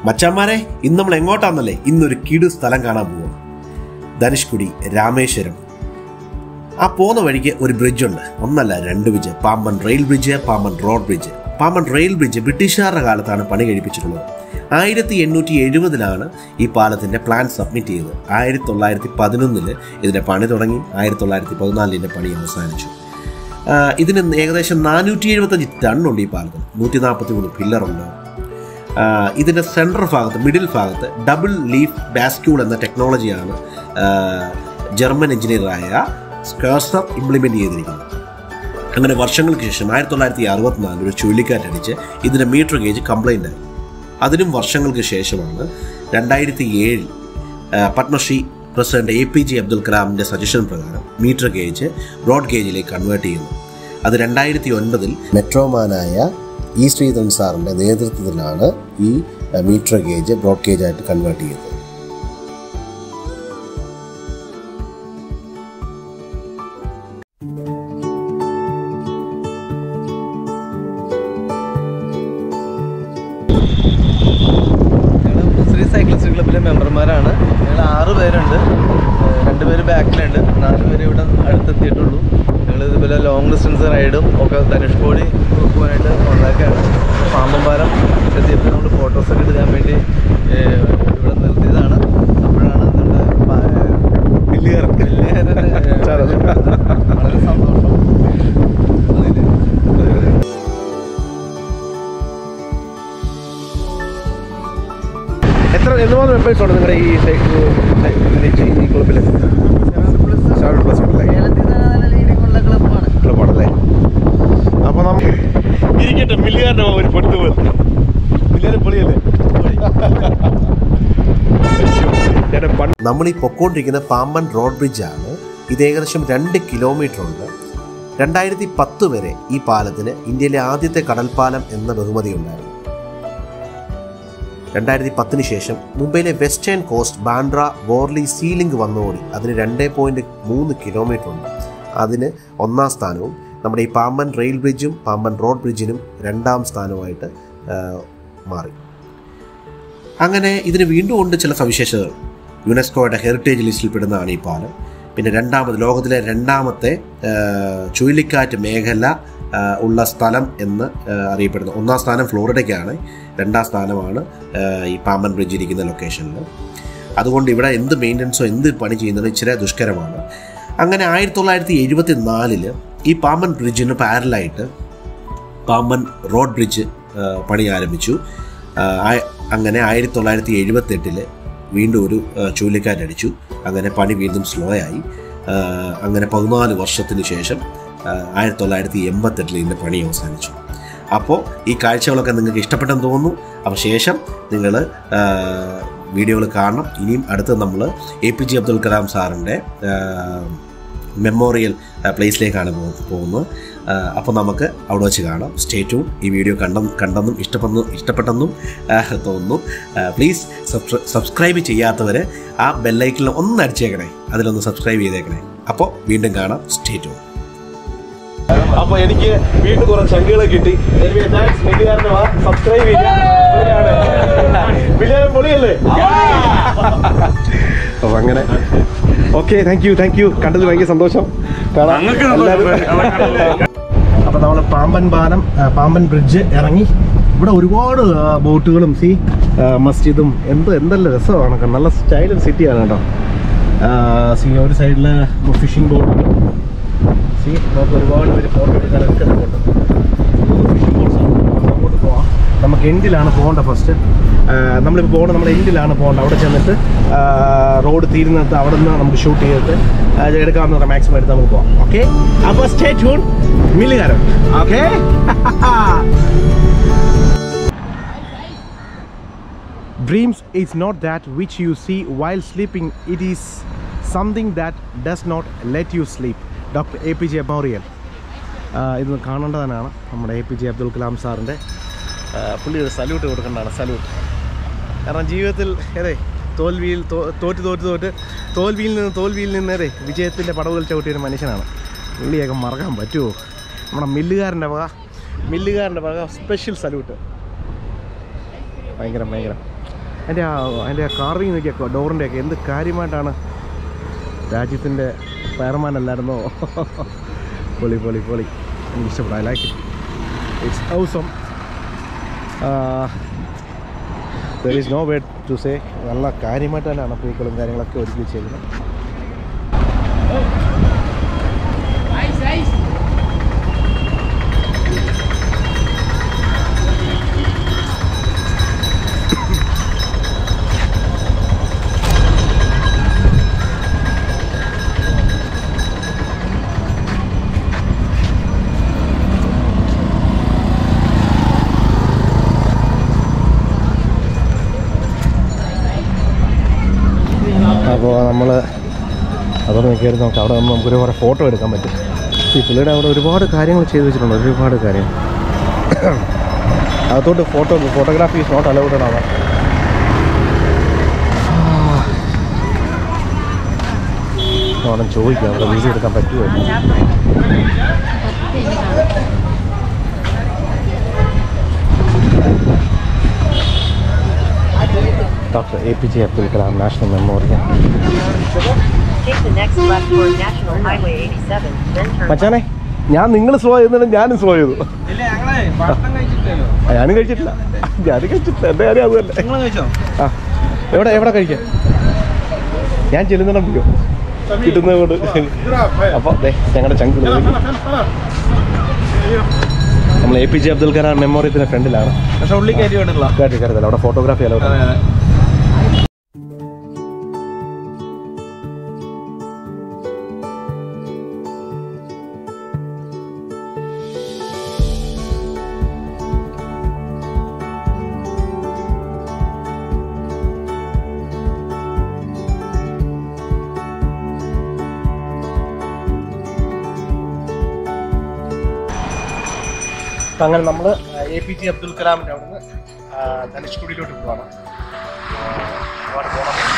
മച്ചാന്മാരെ ഇന്ന് നമ്മൾ എങ്ങോട്ടാന്നല്ലേ ഇന്നൊരു കിടു സ്ഥലം കാണാൻ പോവാം ധനുഷ്കുടി രാമേശ്വരം ആ പോകുന്ന വഴിക്ക് ഒരു ബ്രിഡ്ജ് ഉണ്ട് ഒന്നല്ല രണ്ട് bridge Pamban rail bridge Pamban road bridge Pamban rail bridge ബ്രിട്ടീഷുകാരുടെ കാലത്താണ് പണി കഴിപ്പിച്ചിട്ടുള്ളത് ആയിരത്തി എണ്ണൂറ്റി എഴുപതിലാണ് ഈ പാലത്തിൻ്റെ പ്ലാൻ സബ്മിറ്റ് ചെയ്തത് ആയിരത്തി തൊള്ളായിരത്തി പതിനൊന്നില് ഇതിൻ്റെ പണി തുടങ്ങി ആയിരത്തി തൊള്ളായിരത്തി പതിനാലിൻ്റെ പണി അവസാനിച്ചു ആ, ഇതിന് ഏകദേശം നാനൂറ്റി എഴുപത്തഞ്ച് ടണ്ണുണ്ട് ഈ പാലത്തിന് നൂറ്റി നാൽപ്പത്തി മൂന്ന് പില്ലറുണ്ട് ആ, ഇതിൻ്റെ സെൻട്രൽ ഭാഗത്ത് മിഡിൽ ഭാഗത്ത് ഡബിൾ ലീഫ് ബാസ്ക്യൂൾ എന്ന ടെക്നോളജിയാണ് ആ, ജർമ്മൻ എഞ്ചിനീയറായ സ്കേഴ്സർ ഇംപ്ലിമെൻ്റ് ചെയ്തിരിക്കുന്നത് അങ്ങനെ വർഷങ്ങൾക്ക് ശേഷം ആയിരത്തി തൊള്ളായിരത്തി അറുപത്തിനാലിൽ ഒരു ചുഴലിക്കാറ്റടിച്ച് ഇതിൻ്റെ മീറ്റർ ഗേജ് കംപ്ലൈൻ്റ് ആയി അതിനും വർഷങ്ങൾക്ക് ശേഷമാണ് രണ്ടായിരത്തി ഏഴിൽ Padmashri president A P J Abdul കലാമിൻ്റെ സജഷൻ പ്രകാരം മീറ്റർ ഗേജ് ബ്രോഡ് ഗേജിലേക്ക് കൺവേർട്ട് ചെയ്യുന്നു അത് രണ്ടായിരത്തി ഒൻപതിൽ മെട്രോമാനായ ഇ ശ്രീധരൻ സാറിൻ്റെ നേതൃത്വത്തിലാണ് ഈ മീറ്റർ ഗേജ് ബ്രോഡ് ഗേജായിട്ട് കൺവേർട്ട് ചെയ്തത് ഞങ്ങൾ മുസ്ലിം സൈക്ലിസ്റ്റ് ക്ലബിലെ മെമ്പർമാരാണ് ഞങ്ങൾ ആറ് പേരുണ്ട് ഏഹ് രണ്ട് പേര് ബാക്കിലുണ്ട് നാല് പേര് ഇവിടെ അടുത്തെത്തിയിട്ടുള്ളൂ ഞങ്ങൾ ഇതുപോലെ ലോങ് ഡിസ്റ്റൻസ് റൈഡും ഒക്കെ ധനുഷ്കോടി പോകാനായിട്ട് ഉണ്ടാക്കുകയാണ് പാമ്പമ്പാലം എത്തിയപ്പോൾ നമ്മൾ ഫോട്ടോസൊക്കെ എടുക്കാൻ വേണ്ടി ഏഹ് ഇവിടെ നിർത്തിയതാണ് അപ്പോഴാണ് നമ്മുടെ വലിയ വളരെ സന്തോഷം അതിൽ എത്ര എന്തുമാത്രം മെമ്പേഴ്സ് ഉണ്ട് നിങ്ങളുടെ ഈ ഈ ക്ലബിൽ സെവൻ പ്ലസ് ഉണ്ടല്ലേ ലീഡിങ്ങുള്ള ക്ലബ്ബാണ് ക്ലബാണല്ലേ അപ്പോൾ നമുക്ക് ഇരിക്കട്ടെ മില്ലുകാരൻ്റെ ഒരു പൊടുത്തു പോലും മില്ലുകാരൻ പൊളിയല്ലേ നമ്മൾ ഈ പൊക്കോണ്ടിരിക്കുന്ന പാമ്പൻ റോഡ് ബ്രിഡ്ജാണ് ഇത് ഏകദേശം രണ്ട് കിലോമീറ്റർ ഉണ്ട് രണ്ടായിരത്തി പത്ത് വരെ ഈ പാലത്തിന് ഇന്ത്യയിലെ ആദ്യത്തെ കടൽപ്പാലം എന്ന ബഹുമതി ഉണ്ടായിരുന്നു രണ്ടായിരത്തി പത്തിന് ശേഷം മുംബൈയിലെ western coast Bandra Worli sea link വന്നതോടെ അതിന് രണ്ട് പോയിൻറ്റ് മൂന്ന് കിലോമീറ്റർ ഉണ്ട് അതിന് ഒന്നാം സ്ഥാനവും നമ്മുടെ ഈ പാമ്പൻ റെയിൽ ബ്രിഡ്ജും പാമ്പൻ റോഡ് ബ്രിഡ്ജിനും രണ്ടാം സ്ഥാനവുമായിട്ട് ആ, മാറി അങ്ങനെ ഇതിന് വീണ്ടും ഉണ്ട് ചില സവിശേഷതകൾ യുനെസ്കോയുടെ ഹെറിറ്റേജ് ലിസ്റ്റിൽ പെടുന്നതാണ് ഈ പാലം പിന്നെ രണ്ടാമത് ലോകത്തിലെ രണ്ടാമത്തെ ആ, ചുഴലിക്കാറ്റ് മേഖല ആ, ഉള്ള സ്ഥലം എന്ന് ആ, അറിയപ്പെടുന്നു ഒന്നാം സ്ഥാനം ഫ്ലോറിഡയ്ക്കാണ് രണ്ടാം സ്ഥാനമാണ് ആ, ഈ പാമ്പൻ ബ്രിഡ്ജ് ഇരിക്കുന്ന ലൊക്കേഷനിൽ അതുകൊണ്ട് ഇവിടെ എന്ത് മെയിൻ്റനൻസോ എന്ത് പണി ചെയ്യുന്നതും ഇച്ചിരി ദുഷ്കരമാണ് അങ്ങനെ ആയിരത്തി തൊള്ളായിരത്തി എഴുപത്തി നാലില് ഈ പാമ്പൻ ബ്രിഡ്ജിന് പാരലായിട്ട് പാമ്പൻ റോഡ് ബ്രിഡ്ജ് ആ, പണി ആരംഭിച്ചു ആ, ആയ- അങ്ങനെ ആയിരത്തി തൊള്ളായിരത്തി എഴുപത്തെട്ടില് വീണ്ടും ഒരു ആ, ചുഴലിക്കാറ്റടിച്ചു അങ്ങനെ പണി വീണ്ടും സ്ലോ ആയി ആ, അങ്ങനെ പതിനാല് വർഷത്തിന് ശേഷം ആ, ആയിരത്തി തൊള്ളായിരത്തി എൺപത്തെട്ടിൽ ഇതിൻ്റെ പണി അവസാനിച്ചു അപ്പോൾ ഈ കാഴ്ചകളൊക്കെ നിങ്ങൾക്ക് ഇഷ്ടപ്പെട്ടെന്ന് തോന്നുന്നു അപ്പോൾ ശേഷം നിങ്ങൾ വീഡിയോകൾ കാണണം ഇനിയും അടുത്ത് നമ്മൾ A P J Abdul Kalam സാറിൻ്റെ മെമ്മോറിയൽ പ്ലേസിലേക്കാണ് പോ- പോകുന്നത് അപ്പോൾ നമുക്ക് അവിടെ വെച്ച് കാണാം സ്റ്റേറ്റും ഈ വീഡിയോ കണ്ട കണ്ടെന്നും ഇഷ്ടപ്പെടുന്നു ഇഷ്ടപ്പെട്ടെന്നും ആ, തോന്നുന്നു പ്ലീസ് സബ്സ്ക്രൈബ് ചെയ്യാത്തവർ ആ ബെല്ലൈക്കിൽ ഒന്ന് അടിച്ചേക്കണേ അതിലൊന്ന് സബ്സ്ക്രൈബ് ചെയ്തേക്കണേ അപ്പോൾ വീണ്ടും കാണാം സ്റ്റേറ്റും അപ്പൊ എനിക്ക് വീണ്ടും കുറെ ചങ്കുകളെ കിട്ടി സബ്സ്ക്രൈബ് ചെയ്യാൻ പൊളിയല്ലേ അപ്പോൾ അങ്ങനെ okay thank you thank you കണ്ടതിൽ ഭയങ്കര സന്തോഷം കാണാം അപ്പോൾ നമ്മൾ പാമ്പൻ പാലം ആ, പാമ്പൻ ബ്രിഡ്ജ് ഇറങ്ങി ഇവിടെ ഒരുപാട് ആ, ബോട്ടുകളും സി ആ, മസ്ജിദും എന്ത് എന്തെല്ലാം രസമാണ് കേട്ടോ. നല്ല സ്റ്റൈലൻ സിറ്റിയാണ് കേട്ടോ സി ഒരു സൈഡിൽ ഫിഷിംഗ് ബോട്ടുണ്ട് സി നമുക്ക് ഒരുപാട് പേര് ഫോട്ടോ എടുക്കാനൊക്കെ ഉണ്ട് ഫിഷിംഗ് ബോട്ട്സാണ് അങ്ങോട്ട് പോവാം നമുക്ക് എൻഡിലാണ് പോകേണ്ടത് ഫസ്റ്റ് നമ്മളിപ്പോൾ പോകേണ്ടത് നമ്മുടെ എൻഡിലാണ് പോകേണ്ടത് അവിടെ ചെന്നിട്ട് റോഡ് തീരുന്നിടത്ത് അവിടെ നിന്ന് നമുക്ക് ഷൂട്ട് ചെയ്തിട്ട് ആ, എടുക്കാവുന്ന മാക്സിമം എടുത്ത് നമുക്ക് പോവാം ഓക്കെ അപ്പോൾ സ്റ്റേ ട്യൂൺ മില്ലുകാരൻ okay Dreams is not that which you see while sleeping, it is something that does not let you sleep. Doctor A P J memorial ഇത് കാണേണ്ടതാണ് നമ്മുടെ A P J Abdul Kalam സാറിൻ്റെ പുള്ളിയുടെ സല്യൂട്ട് കൊടുക്കേണ്ടതാണ് salute കാരണം ജീവിതത്തിൽ ഏതേ തോൽവിയിൽ തോ- തോറ്റ് തോറ്റ് തോറ്റ് തോൽവിയിൽ നിന്ന് തോൽവിയിൽ നിന്ന് ഏതേ വിജയത്തിൻ്റെ പടവുകൾ ചവിട്ടിയ ഒരു മനുഷ്യനാണ് പുള്ളിയൊക്കെ മറക്കാൻ പറ്റുമോ നമ്മുടെ മില്ലുകാരൻ്റെ വക മില്ലുകാരൻ്റെ വക സ്പെഷ്യൽ സല്യൂട്ട് ഭയങ്കരം ഭയങ്കരം അതിൻ്റെ ആ അതിൻ്റെ ആ കാർവിങ് നോക്കിയാൽ ഡോറിൻ്റെ ഒക്കെ എന്ത് കാര്യമായിട്ടാണ് രാജ്യത്തിൻ്റെ ഫയർമാൻ അല്ലായിരുന്നോ പൊളി പൊളി പൊളി എനിക്ക് ഇഷ്ടപ്പെട്ടു I like it it's awesome there is no way to say നല്ല കാര്യമായിട്ട് തന്നെയാണ് പൂക്കളും കാര്യങ്ങളൊക്കെ ഒരുക്കി വെച്ചേക്കുന്നത് അപ്പോൾ നമ്മൾ അതോടെ നിൽക്കരുത് നമുക്ക് അവിടെ നിന്ന് നമുക്ക് ഒരുപാട് ഫോട്ടോ എടുക്കാൻ പറ്റും ഈ പുള്ളിയുടെ അവിടെ ഒരുപാട് കാര്യങ്ങൾ ചെയ്തു വെച്ചിട്ടുണ്ട് ഒരുപാട് കാര്യം അകത്തോട്ട് photo photography is not allowed ആണ് അവിടെ ചോദിക്കാം അവിടെ വീഡിയോ എടുക്കാൻ പറ്റുമോ doctor A P J Abdul Kalam national memorial Take the next left toward National Highway 87, then turn മച്ചാനെ ഞാൻ നിങ്ങൾ സ്ലോ ചെയ്യുന്നുണ്ട് ഞാനും സ്ലോ ചെയ്തു ഇല്ല ഞങ്ങളെ ഭക്ഷണം കഴിച്ചിട്ടില്ലല്ലോ ആ, ഞാനും കഴിച്ചിട്ടില്ല ഞാനും കഴിച്ചിട്ടില്ല എൻ്റെ കാര്യം അത് തന്നെ നിങ്ങൾ കഴിച്ചോ ആ എവിടെ എവിടെ കഴിക്കാം ഞാൻ ചെല്ലുന്നുണ്ടോ കിട്ടുന്നത് കൊണ്ട് അപ്പോൾ ദേ ഞങ്ങളുടെ ചങ്കിൾ നമ്മൾ A P J Abdul Kalam മെമ്മോറിയത്തിൻ്റെ ഫ്രണ്ടിലാണ് പക്ഷെ ഉള്ളി കയറ്റി വേണ്ടല്ലോ കേട്ടി കരുതല്ല അവിടെ ഫോട്ടോഗ്രാഫി അലോ അതെ അതെ അപ്പം അങ്ങനെ നമ്മൾ എ പി ജെ അബ്ദുൽ കലാമിൻ്റെ അവിടുന്ന് ധനുഷ്കുടിയിലോട്ട് പോവാണ് ആ, ഒരുപാട് പോകണം